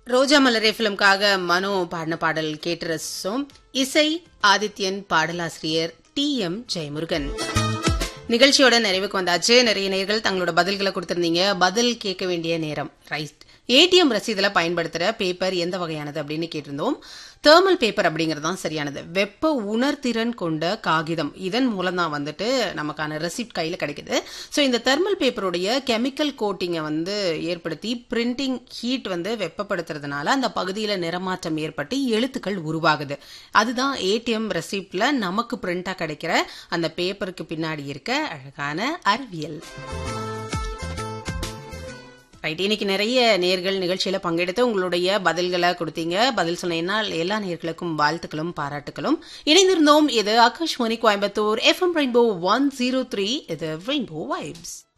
ரோஜா மலரே ஃபிலிம்காக மனோ பாடின பாடல் கேட்டு ரசிச்சோம் இசை ஆதித்யன் பாடலாசிரியர் டி எம் ஜெயமுருகன் நிகழ்ச்சியோட நிறைவுக்கு வந்தாச்சு நிறைய நேர்கள் தங்களோட பதில்களை கொடுத்திருந்தீங்க பதில் கேட்க வேண்டிய நேரம் ரைட் ஏடிஎம் ரசீதுல பயன்படுத்துற பேப்பர் எந்த வகையானது அப்படின்னு கேட்டிருந்தோம் தேர்மல் பேப்பர் அப்படிங்கிறது தான் சரியானது வெப்ப உணர்திறன் கொண்ட காகிதம் இதன் மூலம் தான் வந்துட்டு நமக்கான ரெசிப்ட் கையில் கிடைக்குது ஸோ இந்த தெர்மல் பேப்பருடைய கெமிக்கல் கோட்டிங்கை வந்து ஏற்படுத்தி பிரிண்டிங் ஹீட் வந்து வெப்பப்படுத்துறதுனால அந்த பகுதியில் நிறமாற்றம் ஏற்பட்டு எழுத்துக்கள் உருவாகுது அதுதான் ஏடிஎம் ரெசிப்ட்ல நமக்கு பிரிண்டா கிடைக்கிற அந்த பேப்பருக்கு பின்னாடி இருக்க அழகான அறிவியல் ரைட் இன்னைக்கு நிறைய நேர்கள் நிகழ்ச்சியில பங்கெடுத்து உங்களுடைய பதில்களை கொடுத்தீங்க பதில் சொன்னீங்கன்னா எல்லா நேர்களுக்கும் வாழ்த்துக்களும் பாராட்டுகளும் இணைந்திருந்தோம் இது Akashvani Coimbatore F M rainbow one zero three இது ரெயின்போ வைப்ஸ்